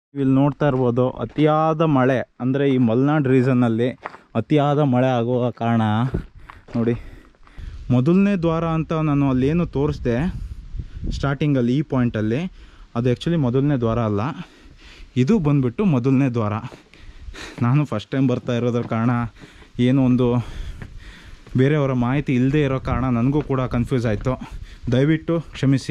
ಇಲ್ಲಿ ನೋಡ್ತಾ ಇರ್ಬೋದು ಅತಿಯಾದ ಮಳೆ ಅಂದರೆ ಈ ಮಲೆನಾಡು ರೀಸನ್ನಲ್ಲಿ ಅತಿಯಾದ ಮಳೆ ಆಗುವ ಕಾರಣ ನೋಡಿ ಮೊದಲನೇ ದ್ವಾರ ಅಂತ ನಾನು ಅಲ್ಲೇನು ತೋರಿಸ್ದೆ ಸ್ಟಾರ್ಟಿಂಗಲ್ಲಿ ಈ ಪಾಯಿಂಟಲ್ಲಿ ಅದು ಆ್ಯಕ್ಚುಲಿ ಮೊದಲನೇ ದ್ವಾರ ಅಲ್ಲ ಇದು ಬಂದ್ಬಿಟ್ಟು ಮೊದಲನೇ ದ್ವಾರ ನಾನು ಫಸ್ಟ್ ಟೈಮ್ ಬರ್ತಾ ಇರೋದ್ರ ಕಾರಣ ಏನೋ ಒಂದು ಬೇರೆಯವರ ಮಾಹಿತಿ ಇಲ್ಲದೆ ಇರೋ ಕಾರಣ ನನಗೂ ಕೂಡ ಕನ್ಫ್ಯೂಸ್ ಆಯಿತು ದಯವಿಟ್ಟು ಕ್ಷಮಿಸಿ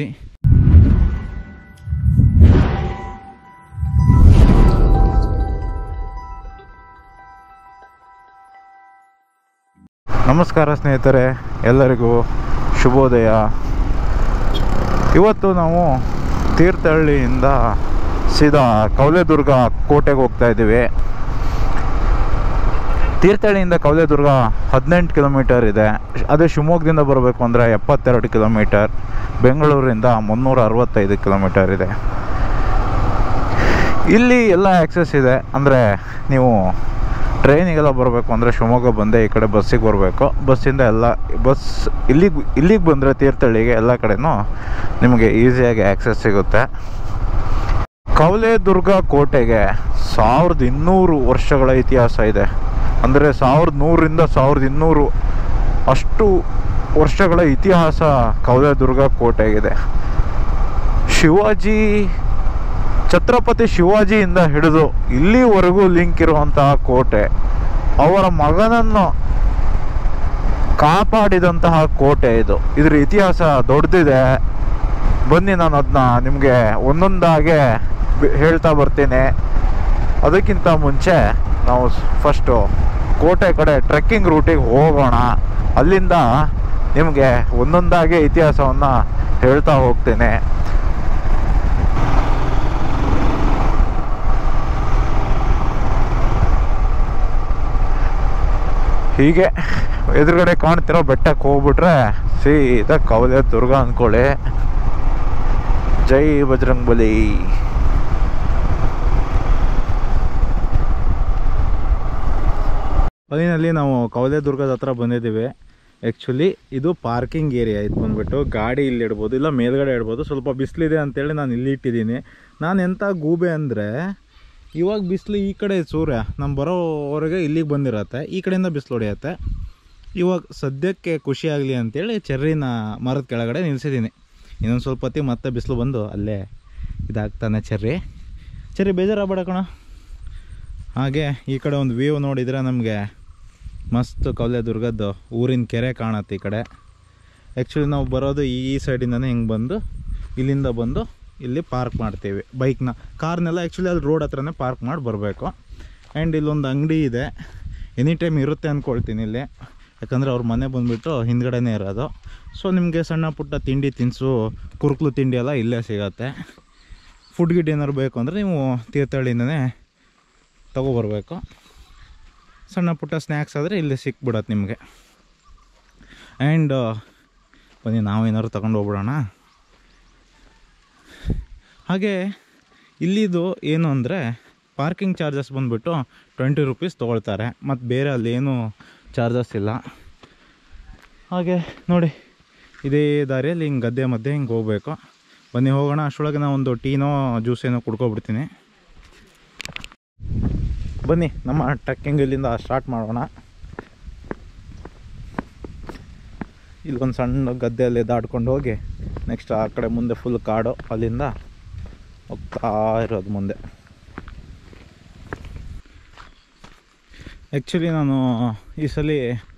ನಮಸ್ಕಾರ ಸ್ನೇಹಿತರೆ ಎಲ್ಲರಿಗೂ ಶುಭೋದಯ ಇವತ್ತು ನಾವು ತೀರ್ಥಹಳ್ಳಿಯಿಂದ ಸೀದಾ ಕವಲೆದುರ್ಗ ಕೋಟೆಗೆ ಹೋಗ್ತಾ ಇದ್ದೀವಿ ತೀರ್ಥಹಳ್ಳಿಯಿಂದ ಕವಲೆದುರ್ಗ ಹದಿನೆಂಟು ಕಿಲೋಮೀಟರ್ ಇದೆ ಅದೇ ಶಿವಮೊಗ್ಗದಿಂದ ಬರಬೇಕು ಅಂದರೆ ಎಪ್ಪತ್ತೆರಡು ಕಿಲೋಮೀಟರ್ ಬೆಂಗಳೂರಿಂದ ಮುನ್ನೂರ ಅರವತ್ತೈದು ಕಿಲೋಮೀಟರ್ ಇದೆ ಇಲ್ಲಿ ಎಲ್ಲ ಆ್ಯಕ್ಸಸ್ ಇದೆ ಅಂದರೆ ನೀವು ಟ್ರೈನಿಗೆಲ್ಲ ಬರಬೇಕು ಅಂದರೆ ಶಿವಮೊಗ್ಗ ಬಂದೆ ಈ ಕಡೆ ಬಸ್ಸಿಗೆ ಬರಬೇಕು ಬಸ್ಸಿಂದ ಎಲ್ಲ ಬಸ್ ಇಲ್ಲಿಗೆ ಇಲ್ಲಿಗೆ ಬಂದರೆ ತೀರ್ಥಹಳ್ಳಿಗೆ ಎಲ್ಲ ಕಡೆನೂ ನಿಮಗೆ ಈಸಿಯಾಗಿ ಆ್ಯಕ್ಸಸ್ ಸಿಗುತ್ತೆ ಕವಲೆದುರ್ಗ ಕೋಟೆಗೆ ಸಾವಿರದ ಇನ್ನೂರು ವರ್ಷಗಳ ಇತಿಹಾಸ ಇದೆ ಅಂದರೆ ಸಾವಿರದ ನೂರರಿಂದ ಸಾವಿರದ ಇನ್ನೂರು ಅಷ್ಟು ವರ್ಷಗಳ ಇತಿಹಾಸ ಕವಲೆದುರ್ಗ ಕೋಟೆಗಿದೆ ಶಿವಾಜಿ ಛತ್ರಪತಿ ಶಿವಾಜಿಯಿಂದ ಹಿಡಿದು ಇಲ್ಲಿವರೆಗೂ ಲಿಂಕ್ ಇರುವಂತಹ ಕೋಟೆ ಅವರ ಮಗನನ್ನು ಕಾಪಾಡಿದಂತಹ ಕೋಟೆ ಇದು ಇದ್ರ ಇತಿಹಾಸ ದೊಡ್ಡದಿದೆ ಬನ್ನಿ ನಾನು ಅದನ್ನ ನಿಮಗೆ ಒಂದೊಂದಾಗೆ ಬಿ- ಹೇಳ್ತಾ ಬರ್ತೀನಿ ಅದಕ್ಕಿಂತ ಮುಂಚೆ ನಾವು ಫಸ್ಟು ಕೋಟೆ ಕಡೆ ಟ್ರೆಕ್ಕಿಂಗ್ ರೂಟಿಗೆ ಹೋಗೋಣ ಅಲ್ಲಿಂದ ನಿಮಗೆ ಒಂದೊಂದಾಗೆ ಇತಿಹಾಸವನ್ನು ಹೇಳ್ತಾ ಹೋಗ್ತೇನೆ ಹೀಗೆ ಎದುರುಗಡೆ ಕಾಣ್ತಿರೋ ಬೆಟ್ಟಕ್ಕೆ ಹೋಗ್ಬಿಟ್ರೆ ಸೀದಾ ಕವಲೆ ದುರ್ಗ ಅಂದ್ಕೊಳ್ಳಿ ಜೈ ಬಜರಂಗ್ ಬಲಿ ಫೈನಲ್ಲಿ ನಾವು ಕವಲೆ ದುರ್ಗದ ಹತ್ರ ಬಂದಿದ್ದೀವಿ ಆ್ಯಕ್ಚುಲಿ ಇದು ಪಾರ್ಕಿಂಗ್ ಏರಿಯಾ ಇದು ಬಂದ್ಬಿಟ್ಟು ಗಾಡಿ ಇಲ್ಲಿ ಇಡ್ಬೋದು ಇಲ್ಲ ಮೇಲ್ಗಡೆ ಇಡ್ಬೋದು ಸ್ವಲ್ಪ ಬಿಸಿಲಿದೆ ಅಂತೇಳಿ ನಾನು ಇಲ್ಲಿ ಇಟ್ಟಿದ್ದೀನಿ ನಾನು ಎಂಥ ಗೂಬೆ ಅಂದರೆ ಇವಾಗ ಬಿಸಿಲು ಈ ಕಡೆ ಸೂರ್ಯ ನಮ್ಮ ಬರೋವರೆಗೆ ಇಲ್ಲಿಗೆ ಬಂದಿರತ್ತೆ ಈ ಕಡೆಯಿಂದ ಬಿಸಿಲು ಹೊಡೆಯತ್ತೆ ಇವಾಗ ಸದ್ಯಕ್ಕೆ ಖುಷಿ ಆಗಲಿ ಅಂತೇಳಿ ಚೆರ್ರಿನ ಮರದ ಕೆಳಗಡೆ ನಿಲ್ಸಿದ್ದೀನಿ ಇನ್ನೊಂದು ಸ್ವಲ್ಪ ಹೊತ್ತಿಗೆ ಮತ್ತೆ ಬಿಸಿಲು ಬಂದು ಅಲ್ಲೇ ಇದಾಗ್ತಾನೆ ಚೆರ್ರಿ ಚೆರ್ರಿ ಬೇಜಾರಾಗಬೇಡ ಕಣ ಹಾಗೆ ಈ ಕಡೆ ಒಂದು ವ್ಯೂ ನೋಡಿದರೆ ನಮಗೆ ಮಸ್ತ್ ಕವಲೆದುರ್ಗದ್ದು ಊರಿನ ಕೆರೆ ಕಾಣತ್ತೆ ಈ ಕಡೆ ಆ್ಯಕ್ಚುಲಿ ನಾವು ಬರೋದು ಈ ಸೈಡಿಂದನೇ ಹಿಂಗೆ ಬಂದು ಇಲ್ಲಿಂದ ಬಂದು ಇಲ್ಲಿ ಪಾರ್ಕ್ ಮಾಡ್ತೀವಿ ಬೈಕ್ನ ಕಾರ್ನೆಲ್ಲ ಆ್ಯಕ್ಚುಲಿ ಅಲ್ಲಿ ರೋಡ್ ಹತ್ರನೇ ಪಾರ್ಕ್ ಮಾಡಿ ಬರಬೇಕು ಆ್ಯಂಡ್ ಇಲ್ಲೊಂದು ಅಂಗಡಿ ಇದೆ ಎನಿ ಟೈಮ್ ಇರುತ್ತೆ ಅಂದ್ಕೊಳ್ತೀನಿ ಇಲ್ಲಿ ಯಾಕಂದರೆ ಅವ್ರ ಮನೆ ಬಂದುಬಿಟ್ಟು ಹಿಂದ್ಗಡೆನೇ ಇರೋದು ಸೊ ನಿಮಗೆ ಸಣ್ಣ ಪುಟ್ಟ ತಿಂಡಿ ತಿನಿಸು ಕುರುಕ್ಲು ತಿಂಡಿ ಎಲ್ಲ ಇಲ್ಲೇ ಸಿಗತ್ತೆ ಫುಡ್ ಗಿಡ್ ಏನಾದ್ರು ಬೇಕು ಅಂದರೆ ನೀವು ತೀರ್ಥಹಳ್ಳಿಯಿಂದನೇ ತೊಗೊಬರ್ಬೇಕು ಸಣ್ಣ ಪುಟ್ಟ ಸ್ನ್ಯಾಕ್ಸ್ ಆದರೆ ಇಲ್ಲಿ ಸಿಕ್ಬಿಡತ್ತೆ ನಿಮಗೆ ಆ್ಯಂಡ್ ಬನ್ನಿ ನಾವೇನಾದ್ರು ತಗೊಂಡು ಹೋಗ್ಬಿಡೋಣ ಹಾಗೆ ಇಲ್ಲಿದು ಏನು ಅಂದರೆ ಪಾರ್ಕಿಂಗ್ ಚಾರ್ಜಸ್ ಬಂದುಬಿಟ್ಟು ಟ್ವೆಂಟಿ ರುಪೀಸ್ ತೊಗೊಳ್ತಾರೆ ಮತ್ತು ಬೇರೆ ಅಲ್ಲಿ ಏನೂ ಚಾರ್ಜಸ್ ಇಲ್ಲ ಹಾಗೆ ನೋಡಿ ಇದೇ ದಾರಿಯಲ್ಲಿ ಹಿಂಗೆ ಗದ್ದೆ ಮಧ್ಯೆ ಹಿಂಗೆ ಹೋಗಬೇಕು ಬನ್ನಿ ಹೋಗೋಣ ಅಷ್ಟರೊಳಗೆ ನಾನು ಒಂದು ಟೀನೋ ಜ್ಯೂಸೇನೋ ಕುಡ್ಕೊಬಿಡ್ತೀನಿ ಬನ್ನಿ ನಮ್ಮ ಟ್ರೆಕ್ಕಿಂಗ್ ಇಲ್ಲಿಂದ ಸ್ಟಾರ್ಟ್ ಮಾಡೋಣ ಇಲ್ಲೊಂದು ಸಣ್ಣ ಗದ್ದೆಯಲ್ಲಿ ದಾಟ್ಕೊಂಡು ಹೋಗಿ ನೆಕ್ಸ್ಟ್ ಆ ಕಡೆ ಮುಂದೆ ಫುಲ್ ಕಾಡು ಅಲ್ಲಿಂದ ಹೋಗ್ತಾ ಇರೋದು ಮುಂದೆ ಆ್ಯಕ್ಚುಲಿ ನಾನು ಈ ಸಲ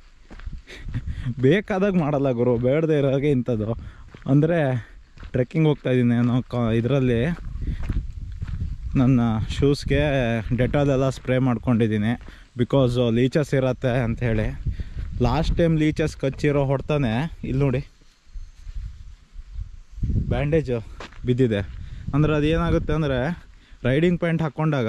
ಬೇಕಾದಾಗ ಮಾಡಲ್ಲ ಗುರು ಬೇಡದೇ ಇರೋಗೆ ಇಂಥದ್ದು ಅಂದರೆ ಟ್ರೆಕ್ಕಿಂಗ್ ಹೋಗ್ತಾ ಇದ್ದೀನಿ ನಾನು ಕ ಇದರಲ್ಲಿ ನನ್ನ ಶೂಸ್ಗೆ ಡೆಟಾಲ್ ಎಲ್ಲ ಸ್ಪ್ರೇ ಮಾಡ್ಕೊಂಡಿದ್ದೀನಿ ಬಿಕಾಸ್ ಲೀಚಸ್ ಇರತ್ತೆ ಅಂಥೇಳಿ ಲಾಸ್ಟ್ ಟೈಮ್ ಲೀಚಸ್ ಕಚ್ಚಿರೋ ಹೊಡ್ತಾನೆ ಇಲ್ಲಿ ನೋಡಿ ಬ್ಯಾಂಡೇಜ್ ಬಿದ್ದಿದೆ ಅಂದರೆ ಅದು ಏನಾಗುತ್ತೆ ಅಂದರೆ ರೈಡಿಂಗ್ ಪ್ಯಾಂಟ್ ಹಾಕ್ಕೊಂಡಾಗ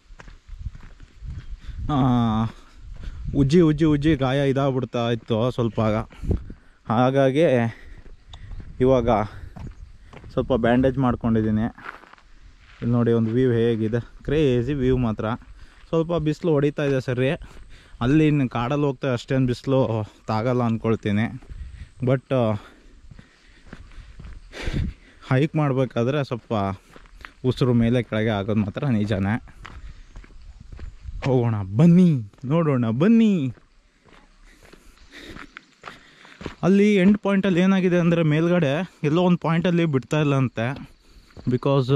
ಆ, ಉಜ್ಜಿ ಉಜ್ಜಿ ಉಜ್ಜಿ ಗಾಯ ಇದಾಗ್ಬಿಡ್ತಾ ಇತ್ತು ಸ್ವಲ್ಪ ಆಗ ಹಾಗಾಗಿ ಇವಾಗ ಸ್ವಲ್ಪ ಬ್ಯಾಂಡೇಜ್ ಮಾಡ್ಕೊಂಡಿದ್ದೀನಿ ಇಲ್ಲಿ ನೋಡಿ ಒಂದು ವ್ಯೂ ಹೇಗಿದೆ ಕ್ರೇಜಿ ವ್ಯೂ ಮಾತ್ರ ಸ್ವಲ್ಪ ಬಿಸಿಲು ಹೊಡಿತಾ ಇದೆ ಸರಿ ಅಲ್ಲಿ ಇನ್ನು ಕಾಡಲ್ಲಿ ಹೋಗ್ತಾ ಅಷ್ಟೇನು ಬಿಸಿಲು ತಾಗಲ್ಲ ಅಂದ್ಕೊಳ್ತೀನಿ ಬಟ್ ಹೈಕ್ ಮಾಡಬೇಕಾದ್ರೆ ಸ್ವಲ್ಪ ಉಸಿರು ಮೇಲೆ ಕೆಳಗೆ ಆಗೋದು ಮಾತ್ರ ನಿಜಾನೇ ಹೋಗೋಣ ಬನ್ನಿ ನೋಡೋಣ ಬನ್ನಿ ಅಲ್ಲಿ ಎಂಡ್ ಪಾಯಿಂಟಲ್ಲಿ ಏನಾಗಿದೆ ಅಂದರೆ ಮೇಲ್ಗಡೆ ಎಲ್ಲೋ ಒಂದು ಪಾಯಿಂಟಲ್ಲಿ ಬಿಡ್ತಾ ಇಲ್ಲ ಅಂತೆ ಬಿಕಾಸ್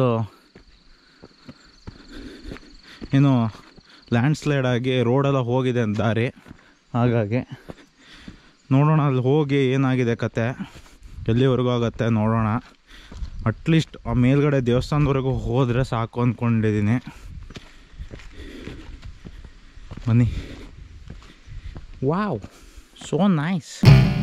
ಏನು ಲ್ಯಾಂಡ್ ಸ್ಲೈಡ್ ಆಗಿ ರೋಡೆಲ್ಲ ಹೋಗಿದೆ ಅಂತ ದಾರಿ ಹಾಗಾಗಿ ನೋಡೋಣ ಅಲ್ಲಿ ಹೋಗಿ ಏನಾಗಿದೆ ಕತೆ ಎಲ್ಲಿವರೆಗೂ ಆಗುತ್ತೆ ನೋಡೋಣ ಅಟ್ಲೀಸ್ಟ್ ಆ ಮೇಲ್ಗಡೆ ದೇವಸ್ಥಾನದವರೆಗೂ ಹೋದರೆ ಸಾಕು ಅಂದ್ಕೊಂಡಿದ್ದೀನಿ ಬನ್ನಿ ವಾವ್ ಸೋ ನೈಸ್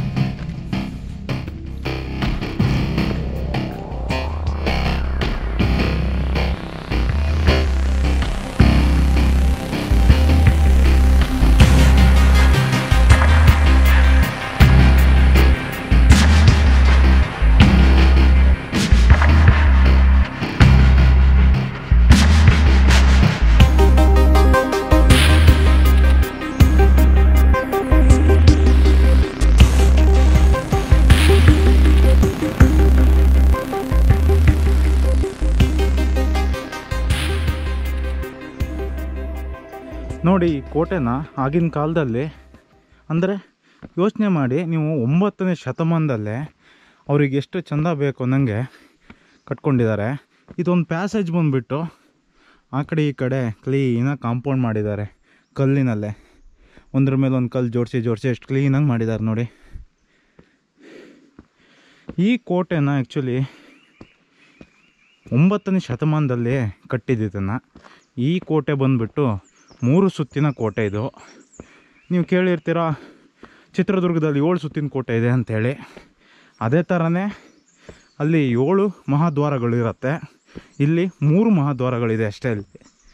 ನೋಡಿ ಈ ಕೋಟೆನ ಆಗಿನ ಕಾಲದಲ್ಲಿ ಅಂದರೆ ಯೋಚನೆ ಮಾಡಿ ನೀವು ಒಂಬತ್ತನೇ ಶತಮಾನದಲ್ಲೇ ಅವ್ರಿಗೆ ಎಷ್ಟು ಚಂದ ಬೇಕು ಅನ್ನಂಗೆ ಕಟ್ಕೊಂಡಿದ್ದಾರೆ ಇದೊಂದು ಪ್ಯಾಸೇಜ್ ಬಂದುಬಿಟ್ಟು ಆ ಕಡೆ ಈ ಕಡೆ ಕ್ಲೀನಾಗಿ ಕಾಂಪೌಂಡ್ ಮಾಡಿದ್ದಾರೆ ಕಲ್ಲಿನಲ್ಲೇ ಒಂದ್ರ ಮೇಲೆ ಒಂದು ಕಲ್ಲು ಜೋಡಿಸಿ ಜೋಡಿಸಿ ಎಷ್ಟು ಕ್ಲೀನಾಗಿ ಮಾಡಿದ್ದಾರೆ ನೋಡಿ ಈ ಕೋಟೆನ ಆ್ಯಕ್ಚುಲಿ ಒಂಬತ್ತನೇ ಶತಮಾನದಲ್ಲಿ ಕಟ್ಟಿದ್ದನ್ನು ಈ ಕೋಟೆ ಬಂದುಬಿಟ್ಟು ಮೂರು ಸುತ್ತಿನ ಕೋಟೆ ಇದು ನೀವು ಕೇಳಿರ್ತೀರ ಚಿತ್ರದುರ್ಗದಲ್ಲಿ ಏಳು ಸುತ್ತಿನ ಕೋಟೆ ಇದೆ ಅಂಥೇಳಿ ಅದೇ ಥರನೇ ಅಲ್ಲಿ ಏಳು ಮಹಾದ್ವಾರಗಳಿರುತ್ತೆ ಇಲ್ಲಿ ಮೂರು ಮಹಾದ್ವಾರಗಳಿದೆ ಅಷ್ಟೇ ಇಲ್ಲಿ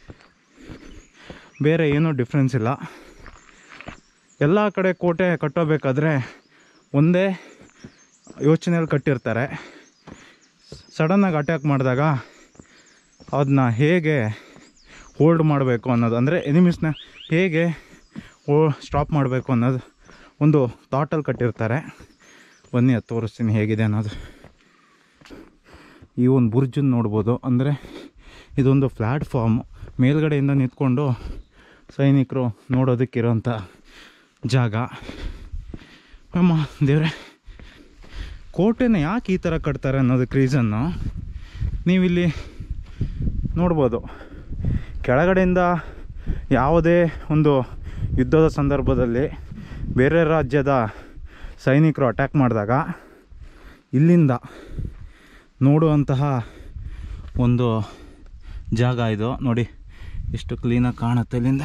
ಬೇರೆ ಏನೂ ಡಿಫ್ರೆನ್ಸ್ ಇಲ್ಲ ಎಲ್ಲ ಕಡೆ ಕೋಟೆ ಕಟ್ಟೋಬೇಕಾದ್ರೆ ಒಂದೇ ಯೋಚನೆಯಲ್ಲಿ ಕಟ್ಟಿರ್ತಾರೆ ಸಡನ್ನಾಗಿ ಅಟ್ಯಾಕ್ ಮಾಡಿದಾಗ ಅದನ್ನ ಹೇಗೆ ಹೋಲ್ಡ್ ಮಾಡಬೇಕು ಅನ್ನೋದು ಅಂದರೆ ಎನಿಮೀಸ್ನ ಹೇಗೆ ಓ ಸ್ಟಾಪ್ ಮಾಡಬೇಕು ಅನ್ನೋದು ಒಂದು ಥಾಟಲ್ಲಿ ಕಟ್ಟಿರ್ತಾರೆ ಬನ್ನಿ ಅದು ತೋರಿಸ್ತೀನಿ ಹೇಗಿದೆ ಅನ್ನೋದು ಈ ಒಂದು ಬುರ್ಜನ್ನು ನೋಡ್ಬೋದು ಅಂದರೆ ಇದೊಂದು ಪ್ಲ್ಯಾಟ್ಫಾರ್ಮ್ ಮೇಲ್ಗಡೆಯಿಂದ ನಿಂತ್ಕೊಂಡು ಸೈನಿಕರು ನೋಡೋದಕ್ಕಿರೋಂಥ ಜಾಗ ಅಮ್ಮ ದೇವ್ರೆ ಕೋಟೆನ ಯಾಕೆ ಈ ಥರ ಕಟ್ತಾರೆ ಅನ್ನೋದಕ್ಕೆ ರೀಸನ್ನು ನೀವಿಲ್ಲಿ ನೋಡ್ಬೋದು ಕೆಳಗಡೆಯಿಂದ ಯಾವುದೇ ಒಂದು ಯುದ್ಧದ ಸಂದರ್ಭದಲ್ಲಿ ಬೇರೆ ರಾಜ್ಯದ ಸೈನಿಕರು ಅಟ್ಯಾಕ್ ಮಾಡಿದಾಗ ಇಲ್ಲಿಂದ ನೋಡುವಂತಹ ಒಂದು ಜಾಗ ಇದು ನೋಡಿ ಎಷ್ಟು ಕ್ಲೀನಾಗಿ ಕಾಣುತ್ತೆ ಇಲ್ಲಿಂದ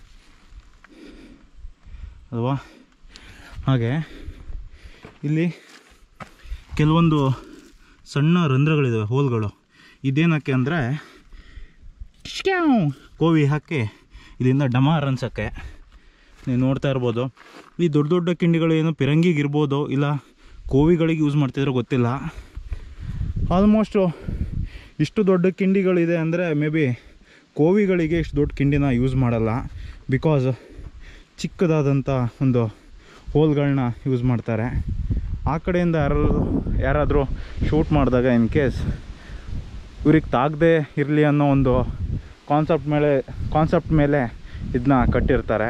ಅಲ್ವಾ ಹಾಗೆ ಇಲ್ಲಿ ಕೆಲವೊಂದು ಸಣ್ಣ ರಂಧ್ರಗಳಿದ್ದಾವೆ ಹೋಲ್ಗಳು ಇದೇನಕ್ಕೆ ಅಂದರೆ ಕೋವಿ ಹಾಕಿ ಇದರಿಂದ ಡಮಾರ್ ಅನ್ಸೋಕ್ಕೆ ನೀವು ನೋಡ್ತಾ ಇರ್ಬೋದು ಈ ದೊಡ್ಡ ದೊಡ್ಡ ಕಿಂಡಿಗಳು ಏನು ಪಿರಂಗಿಗೆ ಇರ್ಬೋದು ಇಲ್ಲ ಕೋವಿಗಳಿಗೆ ಯೂಸ್ ಮಾಡ್ತಿದ್ರೆ ಗೊತ್ತಿಲ್ಲ ಆಲ್ಮೋಸ್ಟು ಇಷ್ಟು ದೊಡ್ಡ ಕಿಂಡಿಗಳಿದೆ ಅಂದರೆ ಮೇ ಬಿ ಕೋವಿಗಳಿಗೆ ಇಷ್ಟು ದೊಡ್ಡ ಕಿಂಡಿನ ಯೂಸ್ ಮಾಡಲ್ಲ ಬಿಕಾಸ್ ಚಿಕ್ಕದಾದಂಥ ಒಂದು ಹೋಲ್ಗಳನ್ನ ಯೂಸ್ ಮಾಡ್ತಾರೆ ಆ ಕಡೆಯಿಂದ ಯಾರು ಯಾರಾದರೂ ಶೂಟ್ ಮಾಡಿದಾಗ ಇನ್ ಕೇಸ್ ಇವ್ರಿಗೆ ತಾಗದೇ ಇರಲಿ ಅನ್ನೋ ಒಂದು ಕಾನ್ಸೆಪ್ಟ್ ಮೇಲೆ ಕಾನ್ಸೆಪ್ಟ್ ಮೇಲೆ ಇದನ್ನ ಕಟ್ಟಿರ್ತಾರೆ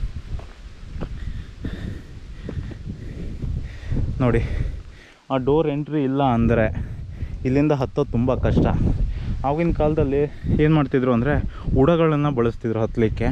ನೋಡಿ ಆ ಡೋರ್ ಎಂಟ್ರಿ ಇಲ್ಲ ಅಂದರೆ ಇಲ್ಲಿಂದ ಹತ್ತೋದು ತುಂಬ ಕಷ್ಟ ಆವಾಗಿನ ಕಾಲದಲ್ಲಿ ಏನು ಮಾಡ್ತಿದ್ರು ಅಂದರೆ ಉಡಗಳನ್ನು ಬಳಸ್ತಿದ್ರು ಹತ್ತಲಿಕ್ಕೆ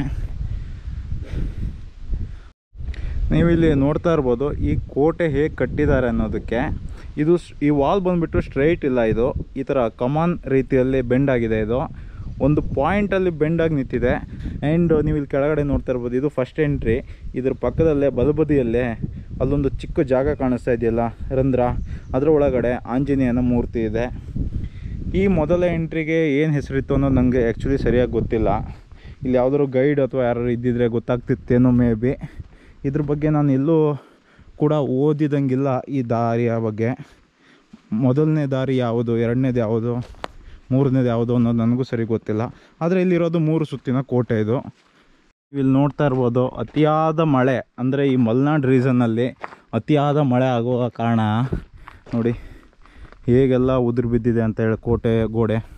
ನೀವಿಲ್ಲಿ ನೋಡ್ತಾ ಇರ್ಬೋದು ಈ ಕೋಟೆ ಹೇಗೆ ಕಟ್ಟಿದ್ದಾರೆ ಅನ್ನೋದಕ್ಕೆ ಇದು ಸ್- ಈ ವಾಲ್ ಬಂದುಬಿಟ್ಟು ಸ್ಟ್ರೈಟ್ ಇಲ್ಲ ಇದು ಈ ಥರ ಕಮಾನ್ ರೀತಿಯಲ್ಲಿ ಬೆಂಡ್ ಆಗಿದೆ ಇದು ಒಂದು ಪಾಯಿಂಟಲ್ಲಿ ಬೆಂಡಾಗಿ ನಿಂತಿದೆ ಆ್ಯಂಡ್ ನೀವು ಇಲ್ಲಿ ಕೆಳಗಡೆ ನೋಡ್ತಾ ಇರ್ಬೋದು ಇದು ಫಸ್ಟ್ ಎಂಟ್ರಿ ಇದ್ರ ಪಕ್ಕದಲ್ಲೇ ಬಲಬದಿಯಲ್ಲೇ ಅಲ್ಲೊಂದು ಚಿಕ್ಕ ಜಾಗ ಕಾಣಿಸ್ತಾ ಇದೆಯಲ್ಲ ರಂಧ್ರ ಅದರ ಒಳಗಡೆ ಆಂಜನೇಯನ ಮೂರ್ತಿ ಇದೆ ಈ ಮೊದಲ ಎಂಟ್ರಿಗೆ ಏನು ಹೆಸರಿತ್ತು ಅನ್ನೋದು ನನಗೆ ಆ್ಯಕ್ಚುಲಿ ಸರಿಯಾಗಿ ಗೊತ್ತಿಲ್ಲ ಇಲ್ಲಿ ಯಾವುದಾದ್ರು ಗೈಡ್ ಅಥವಾ ಯಾರು ಇದ್ದಿದ್ರೆ ಗೊತ್ತಾಗ್ತಿತ್ತೇನೋ ಮೇ ಬಿ ಇದ್ರ ಬಗ್ಗೆ ನಾನು ಎಲ್ಲೂ ಕೂಡ ಓದಿದಂಗಿಲ್ಲ ಈ ದಾರಿಯ ಬಗ್ಗೆ ಮೊದಲನೇ ದಾರಿ ಯಾವುದು ಎರಡನೇದು ಯಾವುದು ಮೂರನೇದು ಯಾವುದು ಅನ್ನೋದು ನನಗೂ ಸರಿ ಗೊತ್ತಿಲ್ಲ ಆದರೆ ಇಲ್ಲಿರೋದು ಮೂರು ಸುತ್ತಿನ ಕೋಟೆ ಇದು ಇಲ್ಲಿ ನೋಡ್ತಾ ಇರ್ಬೋದು ಅತಿಯಾದ ಮಳೆ ಅಂದರೆ ಈ ಮಲೆನಾಡು ರೀಸನ್ನಲ್ಲಿ ಅತಿಯಾದ ಮಳೆ ಆಗುವ ಕಾರಣ ನೋಡಿ ಹೇಗೆಲ್ಲ ಉದುರು ಬಿದ್ದಿದೆ ಅಂತ ಹೇಳಿ ಕೋಟೆ ಗೋಡೆ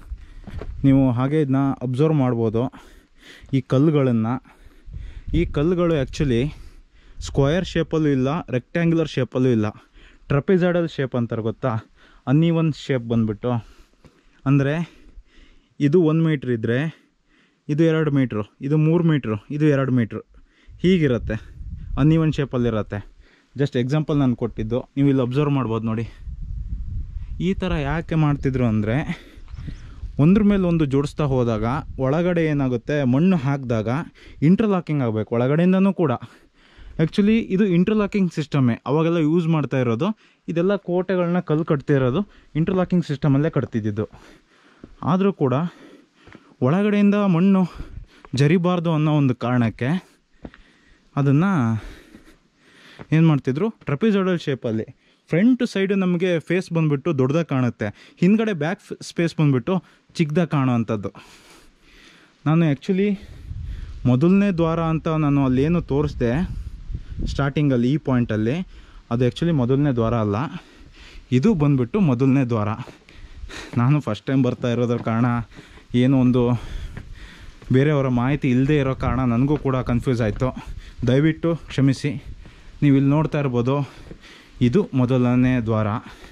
ನೀವು ಹಾಗೆ ಇದನ್ನ ಅಬ್ಸರ್ವ್ ಮಾಡ್ಬೋದು ಈ ಕಲ್ಲುಗಳನ್ನು ಈ ಕಲ್ಲುಗಳು ಆ್ಯಕ್ಚುಲಿ ಸ್ಕ್ವಯರ್ ಶೇಪಲ್ಲೂ ಇಲ್ಲ ರೆಕ್ಟ್ಯಾಂಗ್ಯುಲರ್ ಶೇಪಲ್ಲೂ ಇಲ್ಲ ಟ್ರಪಿಸೈಡಲ್ ಶೇಪ್ ಅಂತಾರೆ ಗೊತ್ತಾ ಅನ್ನೀವನ್ ಶೇಪ್ ಬಂದ್ಬಿಟ್ಟು ಅಂದರೆ ಇದು ಒಂದು ಮೀಟ್ರ್ ಇದ್ದರೆ ಇದು ಎರಡು ಮೀಟ್ರು ಇದು ಮೂರು ಮೀಟ್ರು ಇದು ಎರಡು ಮೀಟ್ರು ಹೀಗಿರುತ್ತೆ ಅನ್ನೀವನ್ ಶೇಪಲ್ಲಿರುತ್ತೆ ಜಸ್ಟ್ ಎಕ್ಸಾಂಪಲ್ ನಾನು ಕೊಟ್ಟಿದ್ದು ನೀವು ಇಲ್ಲಿ ಅಬ್ಸರ್ವ್ ಮಾಡ್ಬೋದು ನೋಡಿ ಈ ಥರ ಯಾಕೆ ಮಾಡ್ತಿದ್ರು ಅಂದರೆ ಒಂದ್ರ ಮೇಲೆ ಒಂದು ಜೋಡಿಸ್ತಾ ಹೋದಾಗ ಒಳಗಡೆ ಏನಾಗುತ್ತೆ ಮಣ್ಣು ಹಾಕಿದಾಗ ಇಂಟರ್ಲಾಕಿಂಗ್ ಆಗಬೇಕು ಒಳಗಡೆಯಿಂದನೂ ಕೂಡ ಆ್ಯಕ್ಚುಲಿ ಇದು ಇಂಟರ್ಲಾಕಿಂಗ್ ಸಿಸ್ಟಮೇ ಅವಾಗೆಲ್ಲ ಯೂಸ್ ಮಾಡ್ತಾ ಇರೋದು ಇದೆಲ್ಲ ಕೋಟೆಗಳನ್ನ ಕಲ್ಲು ಕಟ್ತಿರೋದು ಇಂಟರ್ಲಾಕಿಂಗ್ ಸಿಸ್ಟಮಲ್ಲೇ ಕಟ್ತಿದ್ದಿದ್ದು ಆದರೂ ಕೂಡ ಒಳಗಡೆಯಿಂದ ಮಣ್ಣು ಜರಿಬಾರ್ದು ಅನ್ನೋ ಒಂದು ಕಾರಣಕ್ಕೆ ಅದನ್ನು ಏನು ಮಾಡ್ತಿದ್ರು ಟ್ರಪಿಸೋಡಲ್ ಶೇಪಲ್ಲಿ ಫ್ರಂಟ್ ಸೈಡು ನಮಗೆ ಫೇಸ್ ಬಂದುಬಿಟ್ಟು ದೊಡ್ಡದಾಗಿ ಕಾಣುತ್ತೆ ಹಿಂದ್ಗಡೆ ಬ್ಯಾಕ್ ಸ್ಪೇಸ್ ಬಂದುಬಿಟ್ಟು ಚಿಕ್ಕದಾಗಿ ಕಾಣೋ ಅಂಥದ್ದು ನಾನು ಆ್ಯಕ್ಚುಲಿ ಮೊದಲನೇ ದ್ವಾರ ಅಂತ ನಾನು ಅಲ್ಲೇನು ತೋರಿಸ್ದೆ ಸ್ಟಾರ್ಟಿಂಗಲ್ಲಿ ಈ ಪಾಯಿಂಟಲ್ಲಿ ಅದು ಆ್ಯಕ್ಚುಲಿ ಮೊದಲನೇ ದ್ವಾರ ಅಲ್ಲ ಇದು ಬಂದುಬಿಟ್ಟು ಮೊದಲನೇ ದ್ವಾರ ನಾನು ಫಸ್ಟ್ ಟೈಮ್ ಬರ್ತಾ ಇರೋದ್ರ ಕಾರಣ ಏನೋ ಒಂದು ಬೇರೆಯವರ ಮಾಹಿತಿ ಇಲ್ಲದೆ ಇರೋ ಕಾರಣ ನನಗೂ ಕೂಡ ಕನ್ಫ್ಯೂಸ್ ಆಯಿತು ದಯವಿಟ್ಟು ಕ್ಷಮಿಸಿ ನೀವು ಇಲ್ಲಿ ನೋಡ್ತಾ ಇರ್ಬೋದು ಇದು ಮೊದಲನೇ ದ್ವಾರ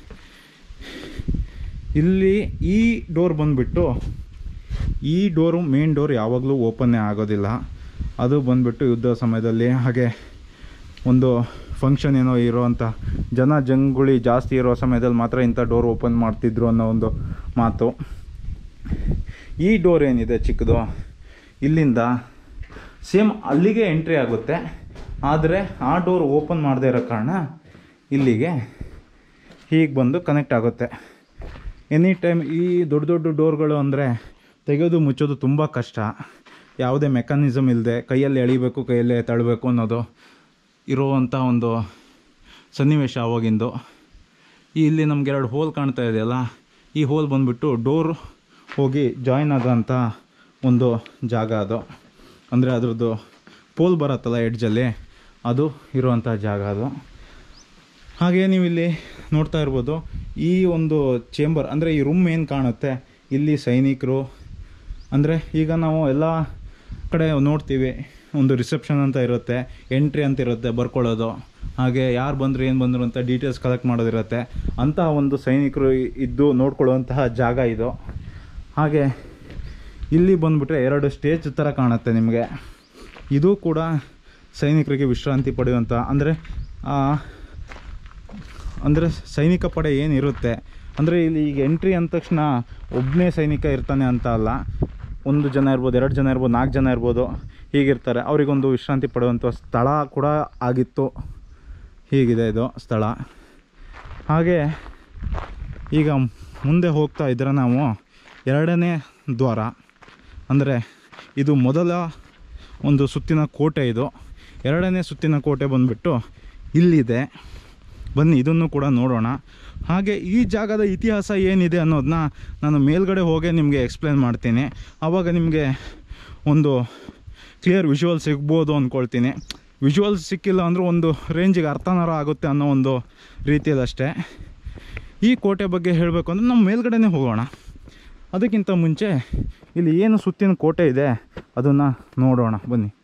ಇಲ್ಲಿ ಈ ಡೋರ್ ಬಂದುಬಿಟ್ಟು ಈ ಡೋರು ಮೇನ್ ಡೋರ್ ಯಾವಾಗಲೂ ಓಪನ್ನೇ ಆಗೋದಿಲ್ಲ ಅದು ಬಂದುಬಿಟ್ಟು ಯುದ್ಧ ಸಮಯದಲ್ಲಿ ಹಾಗೆ ಒಂದು ಫಂಕ್ಷನ್ ಏನೋ ಇರೋವಂಥ ಜನ ಜಂಗುಳಿ ಜಾಸ್ತಿ ಇರೋ ಸಮಯದಲ್ಲಿ ಮಾತ್ರ ಇಂಥ ಡೋರ್ ಓಪನ್ ಮಾಡ್ತಿದ್ರು ಅನ್ನೋ ಒಂದು ಮಾತು ಈ ಡೋರ್ ಏನಿದೆ ಚಿಕ್ಕದು ಇಲ್ಲಿಂದ ಸೇಮ್ ಅಲ್ಲಿಗೆ ಎಂಟ್ರಿ ಆಗುತ್ತೆ ಆದರೆ ಆ ಡೋರ್ ಓಪನ್ ಮಾಡದೇ ಇರೋ ಕಾರಣ ಇಲ್ಲಿಗೆ ಹೀಗೆ ಬಂದು ಕನೆಕ್ಟ್ ಆಗುತ್ತೆ ಎನಿ ಟೈಮ್ ಈ ದೊಡ್ಡ ದೊಡ್ಡ ಡೋರ್ಗಳು ಅಂದರೆ ತೆಗೆಯೋದು ಮುಚ್ಚೋದು ತುಂಬ ಕಷ್ಟ ಯಾವುದೇ ಮೆಕ್ಯಾನಿಸಮ್ ಇಲ್ಲದೆ ಕೈಯಲ್ಲಿ ಎಳಿಬೇಕು ಕೈಯಲ್ಲೇ ತಳ್ಳಬೇಕು ಅನ್ನೋದು ಇರುವಂಥ ಒಂದು ಸನ್ನಿವೇಶ ಆವಾಗಿಂದು ಈ ಇಲ್ಲಿ ನಮ್ಗೆ ಎರಡು ಹೋಲ್ ಕಾಣ್ತಾ ಇದೆಯಲ್ಲ ಈ ಹೋಲ್ ಬಂದುಬಿಟ್ಟು ಡೋರ್ ಹೋಗಿ ಜಾಯಿನ್ ಆಗೋಂಥ ಒಂದು ಜಾಗ ಅದು ಅಂದರೆ ಅದ್ರದ್ದು ಪೋಲ್ ಬರುತ್ತಲ್ಲ ಎಡ್ಜಲ್ಲಿ ಅದು ಇರುವಂಥ ಜಾಗ ಅದು ಹಾಗೆ ನೀವು ಇಲ್ಲಿ ನೋಡ್ತಾ ಇರ್ಬೋದು ಈ ಒಂದು ಚೇಂಬರ್ ಅಂದರೆ ಈ ರೂಮ್ ಏನು ಕಾಣುತ್ತೆ ಇಲ್ಲಿ ಸೈನಿಕರು ಅಂದರೆ ಈಗ ನಾವು ಎಲ್ಲ ಕಡೆ ನೋಡ್ತೀವಿ ಒಂದು ರಿಸೆಪ್ಷನ್ ಅಂತ ಇರುತ್ತೆ ಎಂಟ್ರಿ ಅಂತ ಇರುತ್ತೆ ಬರ್ಕೊಳ್ಳೋದು ಹಾಗೆ ಯಾರು ಬಂದರು ಏನು ಬಂದರು ಅಂತ ಡೀಟೇಲ್ಸ್ ಕಲೆಕ್ಟ್ ಮಾಡೋದಿರುತ್ತೆ ಅಂತಹ ಒಂದು ಸೈನಿಕರು ಇದ್ದು ನೋಡ್ಕೊಳ್ಳುವಂತಹ ಜಾಗ ಇದು ಹಾಗೆ ಇಲ್ಲಿ ಬಂದುಬಿಟ್ರೆ ಎರಡು ಸ್ಟೇಜ್ ಥರ ಕಾಣುತ್ತೆ ನಿಮಗೆ ಇದು ಕೂಡ ಸೈನಿಕರಿಗೆ ವಿಶ್ರಾಂತಿ ಪಡೆಯುವಂಥ ಅಂದರೆ ಅಂದರೆ ಸೈನಿಕ ಪಡೆ ಏನಿರುತ್ತೆ ಅಂದರೆ ಇಲ್ಲಿ ಈಗ ಎಂಟ್ರಿ ಅಂದ ತಕ್ಷಣ ಒಬ್ಬನೇ ಸೈನಿಕ ಇರ್ತಾನೆ ಅಂತ ಅಲ್ಲ ಒಂದು ಜನ ಇರ್ಬೋದು ಎರಡು ಜನ ಇರ್ಬೋದು ನಾಲ್ಕು ಜನ ಇರ್ಬೋದು ಹೀಗಿರ್ತಾರೆ ಅವರಿಗೊಂದು ವಿಶ್ರಾಂತಿ ಪಡೆಯುವಂಥ ಸ್ಥಳ ಕೂಡ ಆಗಿತ್ತು ಹೀಗಿದೆ ಇದು ಸ್ಥಳ ಹಾಗೆ ಈಗ ಮುಂದೆ ಹೋಗ್ತಾ ಇದ್ದರೆ ನಾವು ಎರಡನೇ ದ್ವಾರ ಅಂದರೆ ಇದು ಮೊದಲ ಒಂದು ಸುತ್ತಿನ ಕೋಟೆ ಇದು ಎರಡನೇ ಸುತ್ತಿನ ಕೋಟೆ ಬಂದುಬಿಟ್ಟು ಇಲ್ಲಿದೆ ಬನ್ನಿ ಇದನ್ನು ಕೂಡ ನೋಡೋಣ ಹಾಗೆ ಈ ಜಾಗದ ಇತಿಹಾಸ ಏನಿದೆ ಅನ್ನೋದನ್ನ ನಾನು ಮೇಲ್ಗಡೆ ಹೋಗಿ ನಿಮಗೆ ಎಕ್ಸ್ಪ್ಲೇನ್ ಮಾಡ್ತೀನಿ ಆವಾಗ ನಿಮಗೆ ಒಂದು ಕ್ಲಿಯರ್ ವಿಜುವಲ್ ಸಿಗ್ಬೋದು ಅಂದ್ಕೊಳ್ತೀನಿ ವಿಜುವಲ್ಸ್ ಸಿಕ್ಕಿಲ್ಲ ಅಂದರೂ ಒಂದು ರೇಂಜಿಗೆ ಅರ್ಥನಾರ ಆಗುತ್ತೆ ಅನ್ನೋ ಒಂದು ರೀತಿಯದಷ್ಟೇ ಈ ಕೋಟೆ ಬಗ್ಗೆ ಹೇಳಬೇಕು ಅಂದರೆ ನಾವು ಮೇಲ್ಗಡೆನೇ ಹೋಗೋಣ ಅದಕ್ಕಿಂತ ಮುಂಚೆ ಇಲ್ಲಿ ಏನು ಸುತ್ತಿನ ಕೋಟೆ ಇದೆ ಅದನ್ನು ನೋಡೋಣ ಬನ್ನಿ